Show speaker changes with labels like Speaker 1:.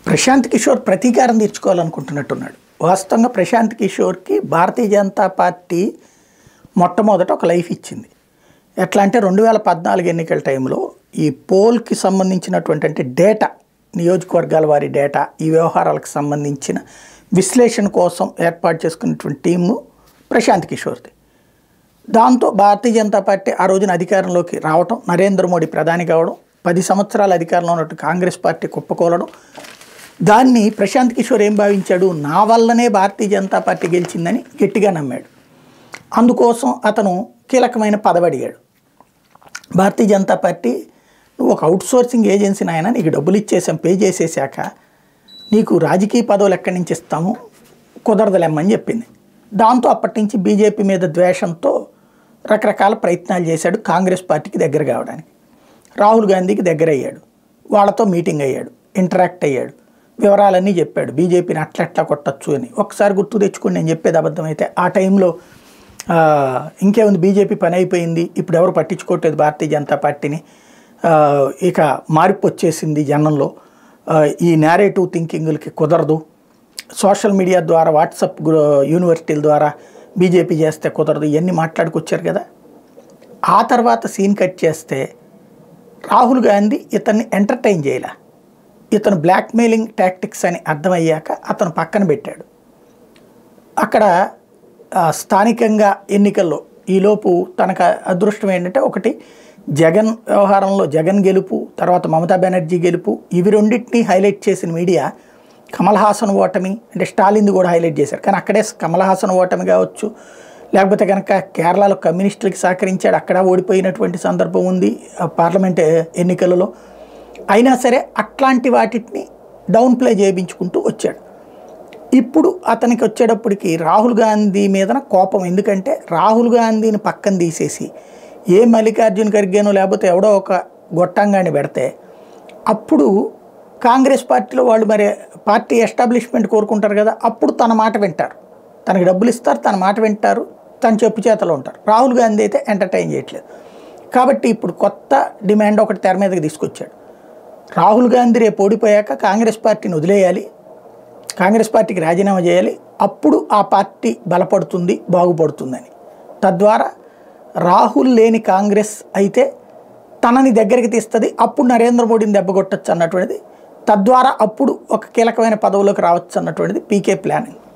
Speaker 1: ప్రశాంత్ కిషోర్ ప్రతీకారం తీర్చుకోవాలనుకుంటున్నట్టున్నాడు వాస్తవంగా ప్రశాంత్ కిషోర్కి భారతీయ జనతా పార్టీ మొట్టమొదట ఒక లైఫ్ ఇచ్చింది ఎట్లా అంటే రెండు వేల పద్నాలుగు ఎన్నికల టైంలో ఈ పోల్కి సంబంధించినటువంటి అంటే డేటా నియోజకవర్గాల వారి డేటా ఈ వ్యవహారాలకు సంబంధించిన విశ్లేషణ కోసం ఏర్పాటు చేసుకున్నటువంటి టీము ప్రశాంత్ కిషోర్ది దాంతో భారతీయ జనతా పార్టీ ఆ రోజున అధికారంలోకి రావటం నరేంద్ర మోడీ ప్రధాని కావడం పది సంవత్సరాల అధికారంలో ఉన్నట్టు కాంగ్రెస్ పార్టీ కుప్పకూలడం దాన్ని ప్రశాంత్ కిషోర్ ఏం భావించాడు నా వల్లనే భారతీయ జనతా పార్టీ గెలిచిందని గట్టిగా నమ్మాడు అందుకోసం అతను కీలకమైన పదవి అడిగాడు భారతీయ జనతా పార్టీ నువ్వు ఒక అవుట్సోర్సింగ్ ఏజెన్సీ నాయన నీకు డబ్బులు ఇచ్చేసాం పే చేసేసాక నీకు రాజకీయ పదవులు ఎక్కడి నుంచి ఇస్తాము కుదరదులేమ్మని చెప్పింది దాంతో అప్పటి నుంచి బీజేపీ మీద ద్వేషంతో రకరకాల ప్రయత్నాలు చేశాడు కాంగ్రెస్ పార్టీకి దగ్గర కావడానికి రాహుల్ గాంధీకి దగ్గర అయ్యాడు వాళ్ళతో మీటింగ్ అయ్యాడు ఇంటరాక్ట్ అయ్యాడు వివరాలన్నీ చెప్పాడు బీజేపీని అట్లట్లా కొట్టచ్చు అని ఒకసారి గుర్తు తెచ్చుకుని నేను చెప్పేది అబద్ధమైతే ఆ టైంలో ఆ, ఇంకేముంది బీజేపీ పని అయిపోయింది ఇప్పుడు ఎవరు పట్టించుకోవట్లేదు భారతీయ జనతా పార్టీని ఆ, ఇక మార్పు వచ్చేసింది జనంలో ఆ, ఈ నేరేటివ్ థింకింగ్లకి కుదరదు సోషల్ మీడియా ద్వారా వాట్సాప్ గ్రూ యూనివర్సిటీల ద్వారా బీజేపీ చేస్తే కుదరదు ఇవన్నీ మాట్లాడుకొచ్చారు కదా ఆ తర్వాత సీన్ కట్ చేస్తే రాహుల్ గాంధీ ఇతన్ని ఎంటర్టైన్ చేయలే ఇతను బ్లాక్మెయిలింగ్ టాక్టిక్స్ అని అర్థమయ్యాక అతను పక్కన పెట్టాడు అక్కడ ఆ, స్థానికంగా ఎన్నికల్లో ఈలోపు తనకు అదృష్టం ఏంటంటే ఒకటి జగన్ వ్యవహారంలో జగన్ గెలుపు తర్వాత మమతా బెనర్జీ గెలుపు ఇవి రెండింటినీ హైలైట్ చేసిన మీడియా కమల్ హాసన్ ఓటమి అంటే స్టాలిన్ది కూడా హైలైట్ చేశారు కానీ అక్కడే కమల్ హాసన్ ఓటమి కావచ్చు లేకపోతే కనుక కేరళలో కమ్యూనిస్టులకి సహకరించాడు అక్కడ ఓడిపోయినటువంటి సందర్భం ఉంది ఆ పార్లమెంట్ ఎన్నికలలో అయినా సరే అట్లాంటి వాటిని డౌన్ ప్లే చేయించుకుంటూ వచ్చాడు ఇప్పుడు అతనికి వచ్చేటప్పటికి రాహుల్ గాంధీ మీదన కోపం ఎందుకంటే రాహుల్ గాంధీని పక్కన తీసేసి ఏ మల్లికార్జున ఖర్గేనో లేకపోతే ఎవడో ఒక గొట్టంగాని పెడితే అప్పుడు కాంగ్రెస్ పార్టీలో వాళ్ళు మరి పార్టీ ఎస్టాబ్లిష్మెంట్ కోరుకుంటారు కదా అప్పుడు తన మాట వింటారు తనకి డబ్బులు ఇస్తారు తన మాట వింటారు తన చెప్పు చేతలో ఉంటారు రాహుల్ గాంధీ అయితే ఎంటర్టైన్ చేయట్లేదు కాబట్టి ఇప్పుడు కొత్త డిమాండ్ ఒకటి తెర మీదకి తీసుకొచ్చాడు రాహుల్ గాంధీ రేపు ఓడిపోయాక కాంగ్రెస్ పార్టీని వదిలేయాలి కాంగ్రెస్ పార్టీకి రాజీనామా చేయాలి అప్పుడు ఆ పార్టీ బలపడుతుంది బాగుపడుతుందని తద్వారా రాహుల్ లేని కాంగ్రెస్ అయితే తనని దగ్గరికి తీస్తుంది అప్పుడు నరేంద్ర మోడీని దెబ్బకొట్టచ్చు అన్నటువంటిది తద్వారా అప్పుడు ఒక కీలకమైన పదవిలోకి రావచ్చు అన్నటువంటిది పీకే ప్లానింగ్